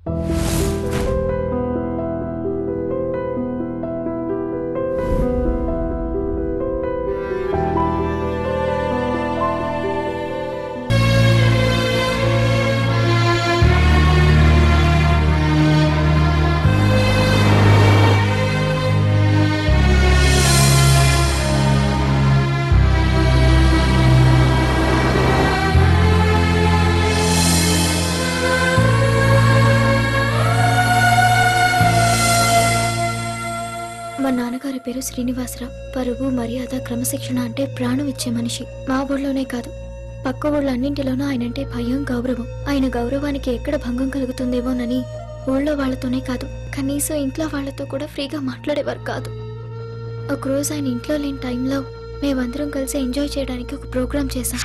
మా నాన్నగారి పేరు శ్రీనివాసరావు పరువు మర్యాద క్రమశిక్షణ అంటే ప్రాణం ఇచ్చే మనిషి మా ఊళ్ళోనే కాదు పక్క ఊళ్ళో అన్నింటిలోనూ ఆయనంటే భయం గౌరవం ఆయన గౌరవానికి ఎక్కడ భంగం కలుగుతుందేమోనని ఊళ్ళో వాళ్ళతోనే కాదు కనీసం ఇంట్లో వాళ్ళతో కూడా ఫ్రీగా మాట్లాడేవారు కాదు ఒకరోజు ఆయన ఇంట్లో లేని టైంలో మేమందరం కలిసి ఎంజాయ్ చేయడానికి ఒక ప్రోగ్రాం చేశాం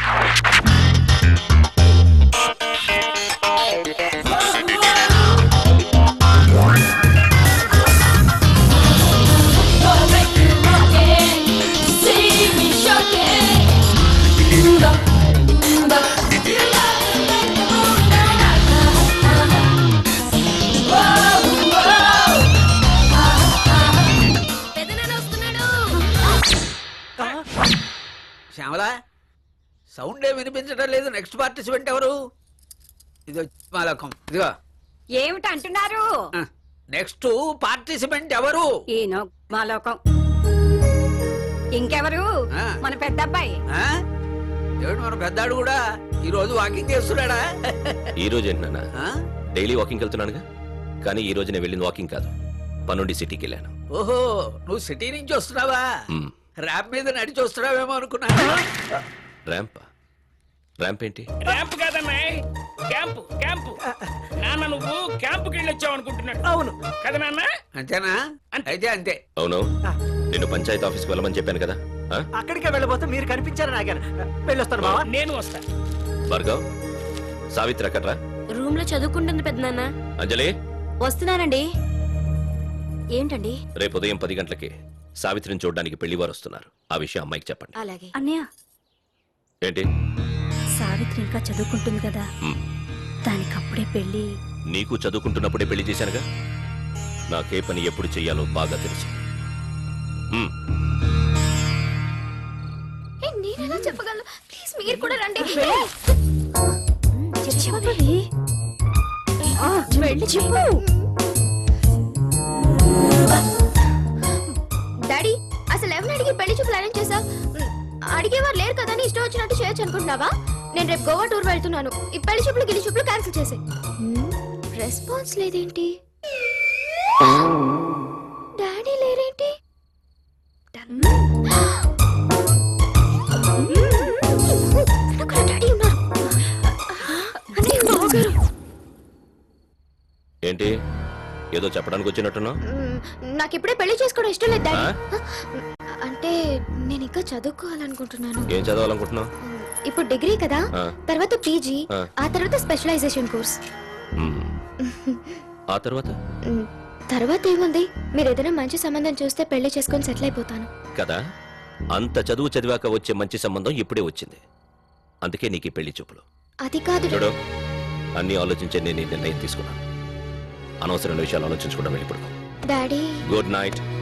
శ్యామల సౌండ్ ఏ వినిపించడం లేదు నెక్స్ట్ పార్టిసిపెంట్ ఎవరు ఇది మాలకం ఇదిగో ఏమిటి అంటున్నారు నెక్స్ట్ పార్టిసిపెంట్ ఎవరు ఈయన మాలోకం ఇంకెవరు ఆ. మన పెద్ద అబ్బాయి ఆ? ఏమిటి మన పెద్దాడు కూడా ఈ రోజు వాకింగ్ చేస్తున్నాడా ఈ రోజు ఏంటి నాన్న ఆ? డైలీ వాకింగ్ వెళ్తున్నానుగా కానీ ఈ రోజు నేను వెళ్ళింది వాకింగ్ కాదు పనుండి సిటీకి వెళ్ళాను ఓహో నువ్వు సిటీ నుంచి వస్తున్నావా మ్, ర్యాప్ మీద నడిచి వస్తున్నావేమో అనుకున్నా ర్యాంప్ ర్యాంప్ ఏంటి ర్యాంప్ కాదన్నాయ్ క్యాంపు క్యాంపు నాన్న నువ్వు క్యాంపుకి వెళ్ళొచ్చావు అనుకుంటున్నాడు అవును కదా నాన్న అంతేనా అయితే అంతే అవును నేను పంచాయతీ ఆఫీస్కి వెళ్ళమని చెప్పాను కదా ఆ? అక్కడికే వెళ్ళబోతే మీరు కనిపించారు నాగాను వెళ్ళొస్తాను బావా నేను వస్తా భార్గవ్ సావిత్రి అక్కడ్రా రూమ్ లో చదువుకుంటుంది పెద్దనాన్న అంజలి వస్తున్నానండి ఏంటండి రేపు ఉదయం పది గంటలకి సావిత్రిని చూడడానికి పెళ్లివారు వస్తున్నారు ఆ విషయం అమ్మాయికి చెప్పండి అలాగే అన్నయ్య ఏంటి సావిత్రి ఇంకా చదువుకుంటుంది కదా మ్, దానికి అప్పుడే పెళ్లి నీకు చదువుకుంటున్నప్పుడే పెళ్లి చేశానుగా నాకే పని ఎప్పుడు చెయ్యాలో బాగా తెలుసు మ్, నేనెలా చెప్పగలను ప్లీజ్ మీరు కూడా రండి చెప్పవి వెళ్ళి చెప్పు డాడీ అసలు ఎవరిని అడిగి పెళ్లి చూపులు అరేంజ్ చేసావు అడిగేవారు లేరు కదా అని ఇష్టం వచ్చినట్టు చేయొచ్చు అనుకుంటున్నావా నేను రేపు గోవా టూర్ వెళ్తున్నాను ఈ పెళ్లి చూపులు గిలి చూపులు క్యాన్సిల్ చేసే రెస్పాన్స్ లేదేంటి డాడీ లేరేంటి అక్కడ డాడీ ఉన్నారు అన్నయ్య బావగారు ఏంటి ఏదో చెప్పడానికి వచ్చినట్టున్నావు మ్మ్, నాకు ఇప్పుడే పెళ్లి చేసుకోవడం ఇష్టం లేదు డాడీ ఆ? అంటే నేను ఇంకా చదువుకోవాలనుకుంటున్నాను ఏం చదవాలనుకుంటున్నావు మ్మ్, ఇప్పుడు డిగ్రీ కదా ఆ. తర్వాత పీజీ ఆ. ఆ తర్వాత స్పెషలైజేషన్ కోర్స్ మ్. ఆ తర్వాత మ్మ్, తర్వాత ఏముంది మీరు ఏదైనా మంచి సంబంధం చూస్తే పెళ్లి చేసుకొని సెటిల్ అయిపోతాను కదా అంత చదువు చదివాక వచ్చే మంచి సంబంధం ఇప్పుడే వచ్చింది అందుకే నీకు ఈ పెళ్లి చూపులు అది కాదు చూడు అన్ని ఆలోచించే నేను ఈ నిర్ణయం తీసుకున్నాను అనవసరమైన విషయాలు ఆలోచించకుండా వెళ్ళిపడుకో డాడీ గుడ్ నైట్